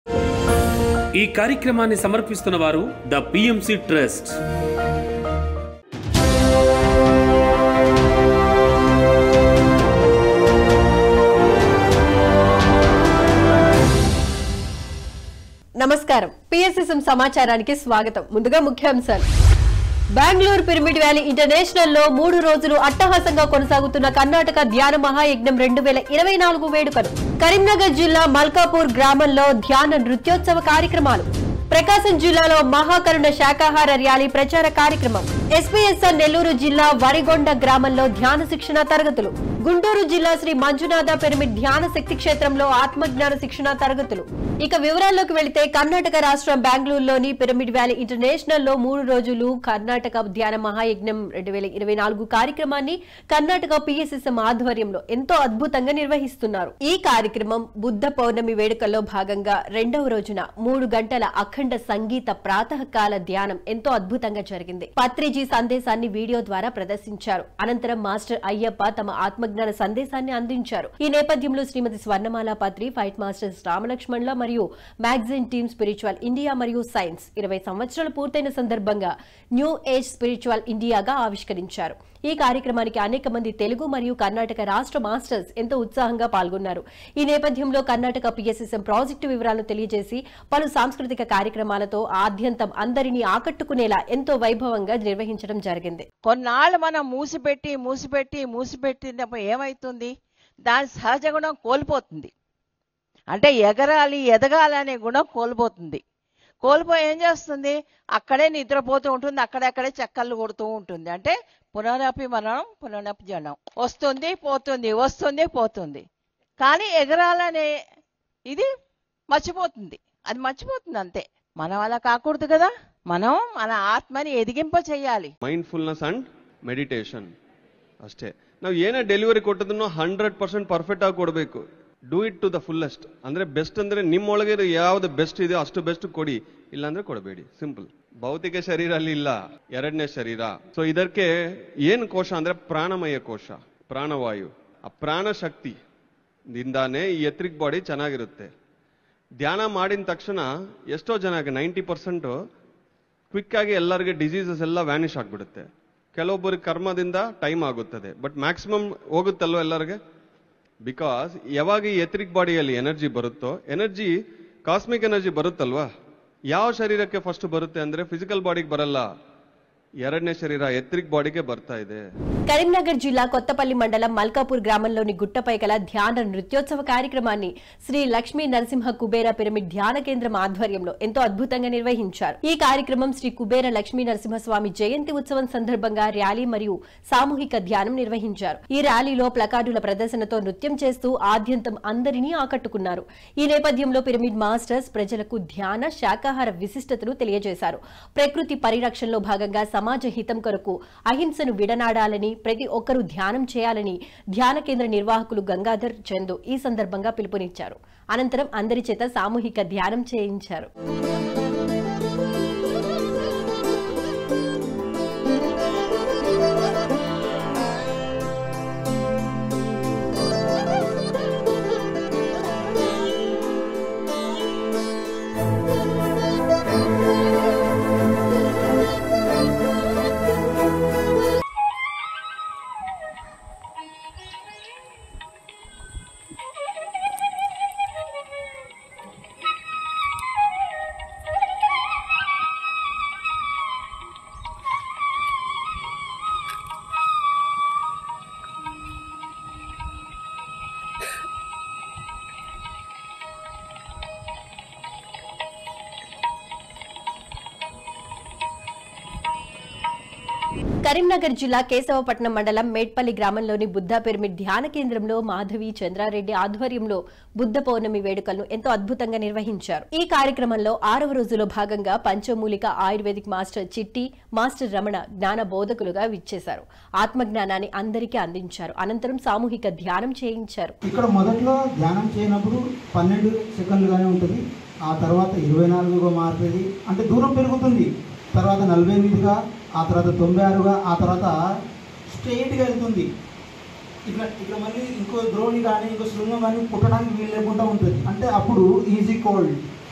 ఈ కార్యక్రమాన్ని సమర్పిస్తున్న వారు ద పిఎంసి ట్రస్ట్ నమస్కారం పిఎస్ఎస్ఎం సమాచారానికి స్వాగతం ముందుగా ముఖ్యాంశాలు బెంగళూరు పిరమిడ్ వ్యాలీ ఇంటర్నేషనల్ లో మూడు రోజులు అట్టహాసంగా కొనసాగుతున్న కర్ణాటక ధ్యాన మహాయజ్ఞం రెండు వేల ఇరవై నాలుగు వేడుకలు కరీంనగర్ జిల్లా మల్కాపూర్ గ్రామంలో ధ్యాన నృత్యోత్సవ కార్యక్రమాలు ప్రకాశం జిల్లాలో మహాకరుణ శాకాహార ర్యాలీ ప్రచార కార్యక్రమం ఎస్పీఎస్ఆర్ నెల్లూరు జిల్లా వరిగొండ గ్రామంలో ధ్యాన శిక్షణ తరగతులు గుంటూరు జిల్లా శ్రీ మంజునాథ పిరమిడ్ ధ్యాన శక్తి క్షేత్రంలో ఆత్మజ్ఞాన శిక్షణ తరగతులు ఇక వివరాల్లోకి వెళితే కర్ణాటక రాష్ట్రం బెంగళూరులోని పిరమిడ్ వ్యాలీ ఇంటర్నేషనల్ లో మూడు రోజులు కర్ణాటక ధ్యాన మహాయజ్ఞం రెండు వేల ఇరవై నాలుగు కార్యక్రమాన్ని కర్ణాటక పిఎస్ఎస్ఎం ఆధ్వర్యంలో ఎంతో అద్భుతంగా నిర్వహిస్తున్నారు ఈ కార్యక్రమం బుద్ధ పౌర్ణమి వేడుకల్లో భాగంగా రెండవ రోజున మూడు గంటల అఖండ సంగీత ప్రాతకాల ధ్యానం ఎంతో అద్భుతంగా జరిగింది పత్రిజీ సందేశాన్ని వీడియో ద్వారా ప్రదర్శించారు అనంతరం మాస్టర్ అయ్యప్ప తమ ఆత్మజ్ఞాన సందేశాన్ని అందించారు ఈ నేపథ్యంలో శ్రీమతి స్వర్ణమాల పత్రి ఫైట్ మాస్టర్స్ రామలక్ష్మణ్ల మరియు మ్యాగజైన్ టీమ్ స్పిరిచువల్ ఇండియా మరియు సైన్స్ ఇరవై సంవత్సరాలు పూర్తయిన సందర్భంగా న్యూ ఏజ్ స్పిరిచువల్ ఇండియాగా ఆవిష్కరించారు ఈ కార్యక్రమానికి అనేక మంది తెలుగు మరియు కర్ణాటక రాష్ట్ర మాస్టర్స్ ఎంతో ఉత్సాహంగా పాల్గొన్నారు ఈ నేపథ్యంలో కర్ణాటక పిఎస్ఎస్ఎం ప్రాజెక్టు వివరాలను తెలియజేసి పలు సాంస్కృతిక కార్యక్రమాలతో ఆద్యంతం అందరినీ ఆకట్టుకునేలా ఎంతో వైభవంగా నిర్వహించడం జరిగింది కొన్నాళ్ళు మనం మూసిపెట్టి మూసిపెట్టి మూసిపెట్టినప్పుడు ఏమవుతుంది దాని సహజ గుణం కోల్పోతుంది అంటే ఎగరాలి ఎదగాలి అనే గుణం కోల్పోతుంది కోల్పోయి ఏం చేస్తుంది అక్కడే నిద్రపోతూ ఉంటుంది అక్కడక్కడే చక్కర్లు కొడుతూ ఉంటుంది అంటే పునరపి మరణం పునరపి జనం వస్తుంది పోతుంది వస్తుంది పోతుంది కానీ ఎగరాలనే ఇది మర్చిపోతుంది అది మర్చిపోతుంది అంతే మనం అలా కాకూడదు కదా మనం మన ಆತ್ಮని ಎದಿಗಿಂಪ చేయాలి ಮೈಂಡ್ಫುಲ್ನೆಸ್ ಅಂಡ್ ಮೆಡಿಟೇಷನ್ ಅಷ್ಟೇ ನಾವು ಏನೇ ಡೆಲಿವರಿ ಕೊಟ್ಟದನ್ನು ಹಂಡ್ರೆಡ್ ಪರ್ಸೆಂಟ್ ಪರ್ಫೆಕ್ಟ್ ಆಗಿ ಕೊಡಬೇಕು do it to the fullest ಅಂದ್ರೆ ಬೆಸ್ಟ್ ಅಂದ್ರೆ ನಿಮ್ಮೊಳಗೆ ಯಾವ್ದು ಬೆಸ್ಟ್ ಇದೆಯೋ ಅಷ್ಟು ಬೆಸ್ಟ್ ಕೊಡಿ ಇಲ್ಲಾಂದ್ರೆ ಕೊಡಬೇಡಿ ಸಿಂಪಲ್ ಭೌತಿಕ ಶರೀರ ಅಲ್ಲಿ ಇಲ್ಲ ಎರಡನೇ ಶರೀರ ಸೊ ಇದಕ್ಕೆ ಏನ್ ಕೋಶ ಅಂದ್ರೆ ಪ್ರಾಣಮಯ ಕೋಶ ಪ್ರಾಣವಾಯು ಆ ಪ್ರಾಣ ಶಕ್ತಿ ದಿಂದಾನೇ ಈ ಎತ್ರಿಕ್ ಬಾಡಿ ಚೆನ್ನಾಗಿರುತ್ತೆ ಧ್ಯಾನ ಮಾಡಿದ ತಕ್ಷಣ ಎಷ್ಟೋ ಜನಕ್ಕೆ ನೈಂಟಿ ಪರ್ಸೆಂಟ್ ಕ್ವಿಕ್ ಆಗಿ ಎಲ್ಲರಿಗೆ ಡಿಸೀಸಸ್ ಎಲ್ಲ ವ್ಯಾನಿಷ್ ಆಗ್ಬಿಡುತ್ತೆ ಕೆಲವೊಬ್ಬರಿಗೆ ಕರ್ಮದಿಂದ ಟೈಮ್ ಆಗುತ್ತದೆ ಬಟ್ ಮ್ಯಾಕ್ಸಿಮಮ್ ಹೋಗುತ್ತಲ್ವ ಎಲ್ಲರಿಗೆ ಬಿಕಾಸ್ ಯಾವಾಗ ಈ ಎತ್ರಿಕ್ ಬಾಡಿಯಲ್ಲಿ ಎನರ್ಜಿ ಬರುತ್ತೋ ಎನರ್ಜಿ ಕಾಸ್ಮಿಕ್ ಎನರ್ಜಿ ಬರುತ್ತಲ್ವಾ ಯಾವ ಶರೀರಕ್ಕೆ ಫಸ್ಟ್ ಬರುತ್ತೆ ಅಂದ್ರೆ ಫಿಸಿಕಲ್ ಬಾಡಿಗೆ ಬರಲ್ಲ ಎರಡನೇ ಶರೀರ ಎತ್ರಿಕ್ ಬಾಡಿಗೆ ಬರ್ತಾ ಇದೆ కరీంనగర్ జిల్లా కొత్తపల్లి మండలం మల్కాపూర్ గ్రామంలోని గుట్టపై గల ధ్యాన నృత్యోత్సవ కార్యక్రమాన్ని శ్రీ లక్ష్మీ నరసింహ కుబేర పిరమిడ్ ధ్యాన కేంద్రం ఆధ్వర్యంలో ఎంతో అద్భుతంగా నిర్వహించారు ఈ కార్యక్రమం శ్రీ కుబేర లక్ష్మీ నరసింహస్వామి జయంతి ఉత్సవం సందర్భంగా ర్యాలీ మరియు సామూహిక ధ్యానం నిర్వహించారు ఈ ర్యాలీలో ప్లకార్డుల ప్రదర్శనతో నృత్యం చేస్తూ ఆద్యంతం అందరినీ ఆకట్టుకున్నారు ఈ నేపథ్యంలో పిరమిడ్ మాస్టర్స్ ప్రజలకు ధ్యాన శాకాహార విశిష్టతను తెలియజేశారు ప్రకృతి పరిరక్షణలో భాగంగా సమాజ హితం కొరకు అహింసను విడనాడాలని ప్రతి ఒక్కరూ ధ్యానం చేయాలని ధ్యాన కేంద్ర నిర్వాహకులు గంగాధర్ చందు ఈ సందర్భంగా పిలుపునిచ్చారు అనంతరం అందరి చేత సామూహిక ధ్యానం చేయించారు కరీంనగర్ జిల్లా కేశవపట్నం మండలం మేడ్పల్లి గ్రామంలోని బుద్ధ పిరమిడ్ ధ్యాన కేంద్రంలో మాధవి చంద్రారెడ్డి ఆధ్వర్యంలో బుద్ధ పౌర్ణమి వేడుకలను ఎంతో అద్భుతంగా నిర్వహించారు ఈ కార్యక్రమంలో ఆరవ రోజులో భాగంగా Panchamulika ayurvedic master Chitti master Ramana జ్ఞాన బోధకులుగా విచ్చేశారు ఆత్మజ్ఞానాన్ని అందరికీ అందించారు అనంతరం సామూహిక ధ్యానం చేయించారు ఇక్కడ మొదట్లో ధ్యానం చేయనప్పుడు పన్నెండు సెకండ్లుగానే ఉంటుంది ఆ తర్వాత ఇరవై నాలుగుగా మారుతుంది అంటే దూరం పెరుగుతుంది తర్వాత నలభై ఎనిమిదిగా ఆ తర్వాత తొంభై ఆరుగా ఆ తర్వాత స్ట్రైట్గా వెళ్తుంది ఇట్లా ఇట్లా మళ్ళీ ఇంకో ద్రోణి కానీ ఇంకో శృంగం కానీ పుట్టడానికి వీలు లేకుండా ఉంటుంది అంటే అప్పుడు ఈజీ కోల్డ్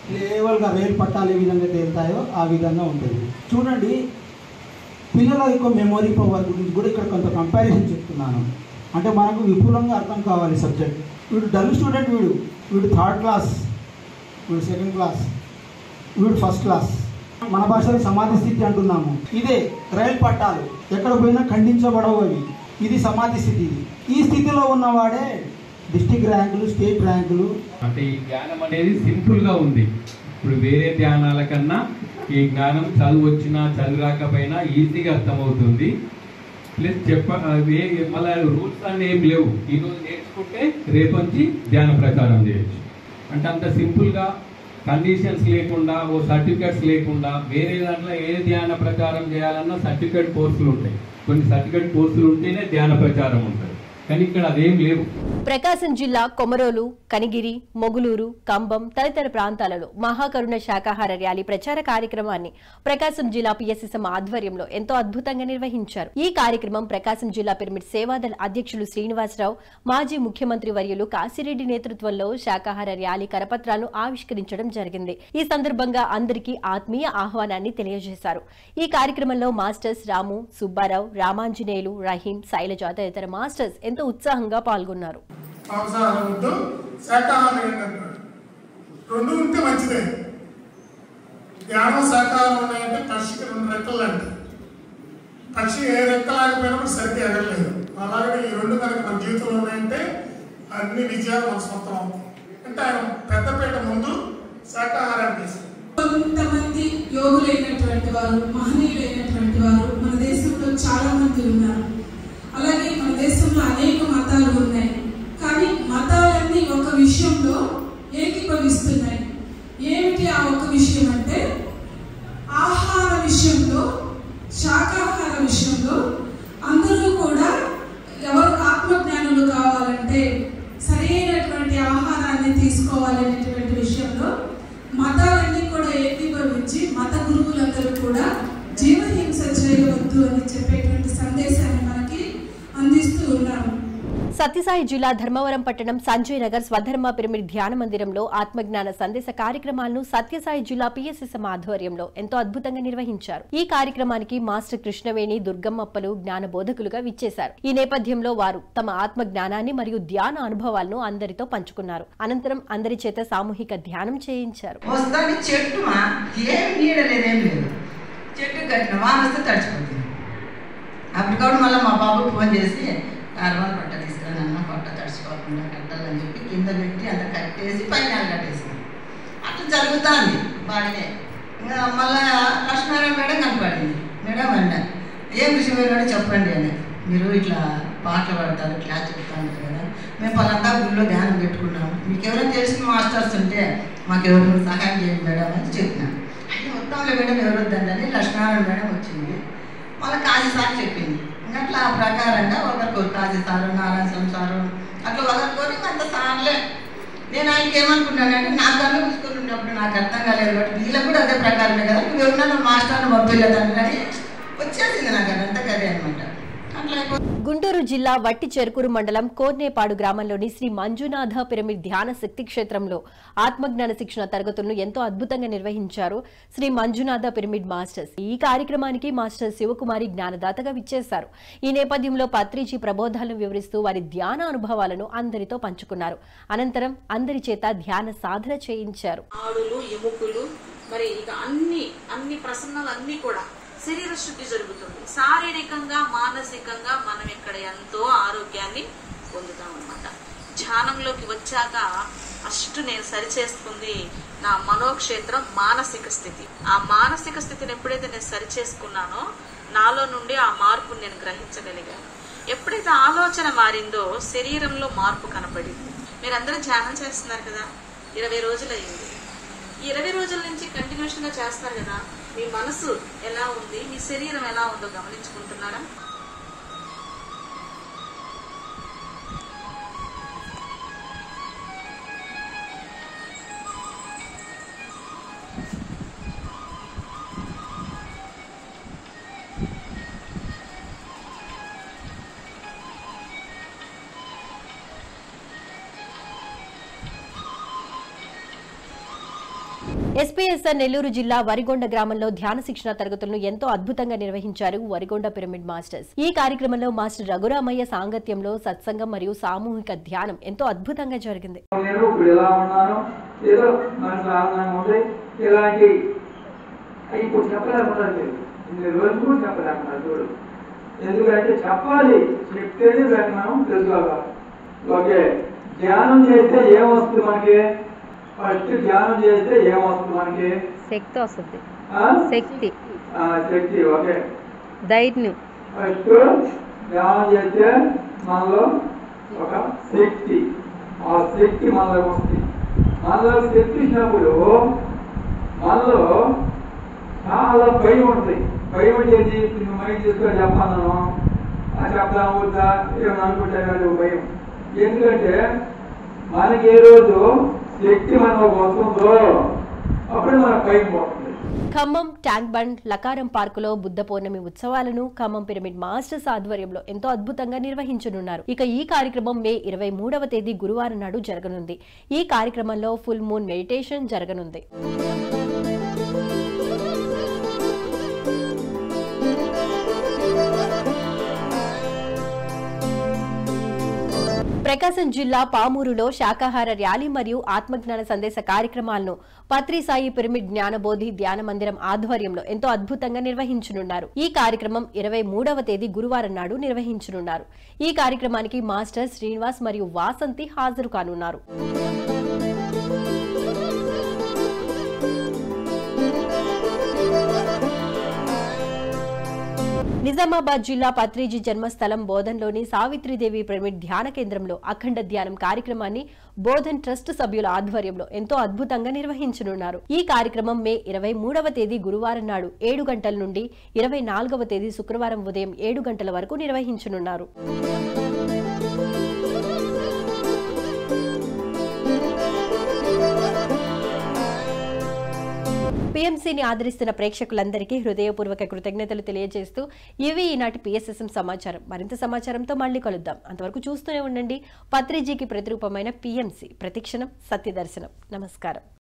లేవల్గా రైలు పట్టాలు ఏ విధంగా తేలుతాయో ఆ విధంగా ఉంటుంది చూడండి పిల్లల యొక్క మెమొరీ పవర్ గురించి కూడా ఇక్కడ కొంత కంపారిజన్ చెప్తున్నాను అంటే మనకు విపులంగా అర్థం కావాలి సబ్జెక్ట్ వీడు డల్ స్టూడెంట్ వీడు వీడు థర్డ్ క్లాస్ వీడు సెకండ్ క్లాస్ వీడు ఫస్ట్ క్లాస్ మన భాషలో సమాధి స్థితి అంటున్నాము ఇదే రైలు పట్టాలు ఎక్కడ పోయినా ఖండించబడవు అవి ఇది సమాధి స్థితి ఇది ఈ స్థితిలో ఉన్నవాడే డిస్టిక్ ర్యాంకులు స్టేట్ ర్యాంకులు అంటే ఈ జ్ఞానం అనేది సింపుల్ గా ఉంది ఇప్పుడు వేరే ధ్యానాల కన్నా ఈ జ్ఞానం చదువు వచ్చినా చదువు రాకపోయినా ఈజీగా అర్థమవుతుంది ప్లస్ చెప్ప వే- మళ్ళా రూల్స్ అన్నీ ఏం లేవు ఈ రోజు నేర్చుకుంటే రేపు నుంచి ధ్యాన ప్రచారం చేయొచ్చు అంటే అంత సింపుల్ గా కండిషన్స్ లేకుండా ఓ సర్టిఫికెట్స్ లేకుండా వేరే దాంట్లో ఏ ధ్యాన ప్రచారం చేయాలన్నా సర్టిఫికెట్ కోర్సులు ఉంటాయి కొన్ని సర్టిఫికెట్ కోర్సులు ఉంటేనే ధ్యాన ప్రచారం ఉంటుంది కానీ ఇక్కడ అదేం లేవు ప్రకాశం జిల్లా కొమరోలు కనిగిరి మొగులూరు కంబం తదితర ప్రాంతాలలో మహాకరుణ శాకాహార ర్యాలీ ప్రచార కార్యక్రమాన్ని ప్రకాశం జిల్లా పిఎస్ఎస్ఎం ఆధ్వర్యంలో ఎంతో అద్భుతంగా నిర్వహించారు ఈ కార్యక్రమం ప్రకాశం జిల్లా పిరమిడ్ సేవాదల్ అధ్యక్షులు శ్రీనివాసరావు మాజీ ముఖ్యమంత్రి వర్యులు కాశిరెడ్డి నేతృత్వంలో శాకాహార ర్యాలీ కరపత్రాలను ఆవిష్కరించడం జరిగింది ఈ సందర్భంగా అందరికీ ఆత్మీయ ఆహ్వానాన్ని తెలియజేశారు ఈ కార్యక్రమంలో మాస్టర్స్ రాము సుబ్బారావు రామాంజనేయులు రహీం శైలజ తదితర మాస్టర్స్ ఎంతో ఉత్సాహంగా పాల్గొన్నారు మాంసాహారం వద్దు శాకాహారం ఏంటంటారు రెండు ఉంటే మంచిదే ధ్యానం శాకాహారం ఉన్నాయంటే పక్షికి రెండు రెక్కలు అంటే పక్షి ఏ రెక్కలాగిపోయినప్పుడు సరిగ్గా ఎగరలేదు అలాగే ఈ రెండు కనుక మన జీవితంలో ఉన్నాయంటే అన్ని విజయాలు మన సొంతం అవుతాయి అంటే ఆయన పెద్దపేట ముందు శాకాహారాన్ని తీసుకు కొంతమంది యోగులైనటువంటి వారు మహనీయులైనటువంటి వారు మన దేశంలో చాలా మంది ఉన్నారు అలాగే మన దేశంలో అనేక మతాలు ఉన్నాయి కానీ మతాలన్నీ ఒక విషయంలో ఏకీభవిస్తున్నాయి ఏమిటి ఆ ఒక విషయం అంటే ఆహార విషయంలో శాకాహార విషయంలో అందరూ కూడా ఎవరు ఆత్మజ్ఞానులు కావాలంటే సరైనటువంటి ఆహారాన్ని తీసుకోవాలనేటువంటి విషయంలో మతాలన్నీ కూడా ఏకీభవించి మత గురువులందరూ కూడా జీవహింస చేయవద్దు అని చెప్పేటువంటి సందేశాన్ని మనకి అందిస్తూ ఉన్నారు సత్యసాయి జిల్లా ధర్మవరం పట్టణం సంజయ్ నగర్ స్వధర్మ పిరమిడ్ ధ్యాన మందిరంలో ఆత్మజ్ఞాన సందేశ కార్యక్రమాలను సత్యసాయి జిల్లా పిఎస్ఎస్ఎం ఆధ్వర్యంలో ఎంతో అద్భుతంగా నిర్వహించారు ఈ కార్యక్రమానికి మాస్టర్ కృష్ణవేణి దుర్గమ్మప్పలు జ్ఞాన బోధకులుగా విచ్చేశారు ఈ నేపథ్యంలో వారు తమ ఆత్మ జ్ఞానాన్ని మరియు ధ్యాన అనుభవాలను అందరితో పంచుకున్నారు అనంతరం అందరి చేత సామూహిక ధ్యానం చేయించారు వస్తుంది చెట్టుమా ఏం నీడ లేదేం లేదు చెట్టు కట్టిన వాన వస్తే తడిచిపోతుంది అప్పుడు కూడా మళ్ళీ మా బాబు ఫోన్ చేసి కార్బన్ పట్ట తీసుకురా నాన్న పట్ట తడిచిపోకుండా కట్టాలని చెప్పి కింద పెట్టి అంత కట్టేసి పైన కట్టేసి అట్లా జరుగుతుంది బాగానే ఇంకా మళ్ళా లక్ష్మీనారాయణ మేడం కనపడింది మేడం అన్న ఏం విషయం ఏంటంటే చెప్పండి అని మీరు ఇట్లా పాటలు పాడతారు క్లాస్ చెప్తాను కదా మేము పలంతా గుళ్ళో ధ్యానం పెట్టుకున్నాం మీకు ఎవరైనా తెలిసిన మాస్టర్స్ ఉంటే మాకు ఎవరు సహాయం చేయండి మేడం అని చెప్పినాను అయితే మొత్తంలో మేడం ఎవరు వద్దండి లక్ష్మీనారాయణ మేడం వచ్చింది మళ్ళీ కాశీ సార్ చెప్పింది ఇంకా అట్లా ఆ ప్రకారంగా ఒకరికొకరు కాశీ సారు నారాయణ స్వామి సారు అట్లా ఒకరికొరి అంత సార్లే నేను ఆయనకి ఏమనుకున్నానంటే నా కళ్ళు చూసుకొని ఉన్నప్పుడు నాకు అర్థం కాలేదు కాబట్టి వీళ్ళకి కూడా అదే ప్రకారమే కదా నువ్వు ఎవరన్నా మాస్టర్ని పంపించలేదని కానీ వచ్చేసింది నాకు అదంతా కదే అనమాట అట్లా అయిపో- గుంటూరు జిల్లా వట్టి చెరుకూరు మండలం కోర్నేపాడు గ్రామంలోని శ్రీ మంజునాథ పిరమిడ్ ధ్యాన శక్తి క్షేత్రంలో ఆత్మజ్ఞాన శిక్షణ తరగతులను ఎంతో అద్భుతంగా నిర్వహించారు శ్రీ మంజునాథ పిరమిడ్ మాస్టర్స్ ఈ కార్యక్రమానికి మాస్టర్ శివకుమారి జ్ఞానదాతగా విచ్చేశారు ఈ నేపథ్యంలో పత్రిజీ ప్రబోధాలను వివరిస్తూ వారి ధ్యాన అనుభవాలను అందరితో పంచుకున్నారు అనంతరం అందరి చేత ధ్యాన సాధన చేయించారు ఆడులు ఎముకలు మరి ఇక అన్ని అన్ని ప్రసన్నలు అన్ని కూడా శరీర శుద్ధి జరుగుతుంది శారీరకంగా మానసికంగా మనం ఇక్కడ ఎంతో ఆరోగ్యాన్ని పొందుతాం అనమాట ధ్యానంలోకి వచ్చాక ఫస్ట్ నేను సరిచేసుకుంది నా మనోక్షేత్రం మానసిక స్థితి ఆ మానసిక స్థితిని ఎప్పుడైతే నేను సరిచేసుకున్నానో నాలో నుండి ఆ మార్పుని నేను గ్రహించగలిగాను ఎప్పుడైతే ఆలోచన మారిందో శరీరంలో మార్పు కనపడింది మీరందరూ ధ్యానం చేస్తున్నారు కదా ఇరవై రోజులు అయింది ఈ ఇరవై రోజుల నుంచి కంటిన్యూషన్ గా చేస్తారు కదా మీ మనసు ఎలా ఉంది మీ శరీరం ఎలా ఉందో గమనించుకుంటున్నారా ఎస్పీఎస్ఆర్ నెల్లూరు జిల్లా వరిగొండ గ్రామంలో ధ్యాన శిక్షణ తరగతులను ఎంతో అద్భుతంగా నిర్వహించారు వరిగొండ పిరమిడ్ మాస్టర్స్ ఈ కార్యక్రమంలో మాస్టర్ రఘురామయ్య సాంగత్యంలో సత్సంగం మరియు సామూహిక ధ్యానం ఎంతో అద్భుతంగా జరిగింది నేను ఇప్పుడు ఎలా ఉన్నాను ఏదో మనసు ఆనందంగా ఉంది ఇలాంటి ఇప్పుడు చెప్పలేకపోతే ఇన్ని రోజులు కూడా చెప్పలేకపోతే చూడు ఎందుకంటే చెప్పాలి చెప్తేనే దాన్ని మనం తెలుసుకోవాలి ఓకే ధ్యానం చేస్తే ఏమొస్తుంది మనకి ఫస్ట్ ధ్యానం చేస్తే ఏమొస్తుంది మనకి శక్తి వస్తుంది ఆ? శక్తి ఆ, శక్తి ఓకే ధైర్యం ఫస్ట్ ధ్యానం చేస్తే మనలో ఒక శక్తి ఆ శక్తి మనలో వస్తుంది మనలో శక్తి వచ్చినప్పుడు మనలో చాలా భయం ఉంటుంది భయం వచ్చేది నువ్వు మైండ్ తీసుకొని చెప్పాను ఆ చెప్తాను వద్దా ఏమని అనుకుంటా కాదు భయం ఎందుకంటే మనకి ఏ రోజు శక్తి మనకు వస్తుందో అప్పుడు మన భయం పోతుంది ఖమ్మం ట్యాంక్ బండ్ లకారం పార్కులో బుద్ధ పౌర్ణమి ఉత్సవాలను ఖమ్మం పిరమిడ్ మాస్టర్స్ ఆధ్వర్యంలో ఎంతో అద్భుతంగా నిర్వహించనున్నారు ఇక ఈ కార్యక్రమం మే ఇరవై మూడవ తేదీ గురువారం నాడు జరగనుంది ఈ కార్యక్రమంలో ఫుల్ మూన్ మెడిటేషన్ జరగనుంది ప్రకాశం జిల్లా పామూరులో శాకాహార ర్యాలీ మరియు ఆత్మజ్ఞాన సందేశ కార్యక్రమాలను పత్రి సాయి పిరమిడ్ జ్ఞానబోధి ధ్యాన మందిరం ఆధ్వర్యంలో ఎంతో అద్భుతంగా నిర్వహించనున్నారు ఈ కార్యక్రమం ఇరవై మూడవ తేదీ గురువారం నాడు నిర్వహించనున్నారు ఈ కార్యక్రమానికి మాస్టర్ శ్రీనివాస్ మరియు వాసంతి హాజరు కానున్నారు నిజామాబాద్ జిల్లా పత్రిజీ జన్మస్థలం బోధన్లోని సావిత్రిదేవి పిరమిడ్ ధ్యాన కేంద్రంలో అఖండ ధ్యానం కార్యక్రమాన్ని బోధన్ ట్రస్ట్ సభ్యుల ఆధ్వర్యంలో ఎంతో అద్భుతంగా నిర్వహించనున్నారు ఈ కార్యక్రమం మే ఇరవై మూడవ తేదీ గురువారం నాడు ఏడు గంటల నుండి ఇరవై నాలుగవ తేదీ శుక్రవారం ఉదయం ఏడు గంటల వరకు నిర్వహించనున్నారు పీఎంసీని ఆదరిస్తున్న ప్రేక్షకులందరికీ హృదయపూర్వక కృతజ్ఞతలు తెలియజేస్తూ ఇవి ఈనాటి పిఎస్ఎస్ఎం సమాచారం మరింత సమాచారంతో మళ్ళీ కలుద్దాం అంతవరకు చూస్తూనే ఉండండి పత్రిజీకి ప్రతిరూపమైన పీఎంసీ ప్రతిక్షణం సత్యదర్శనం నమస్కారం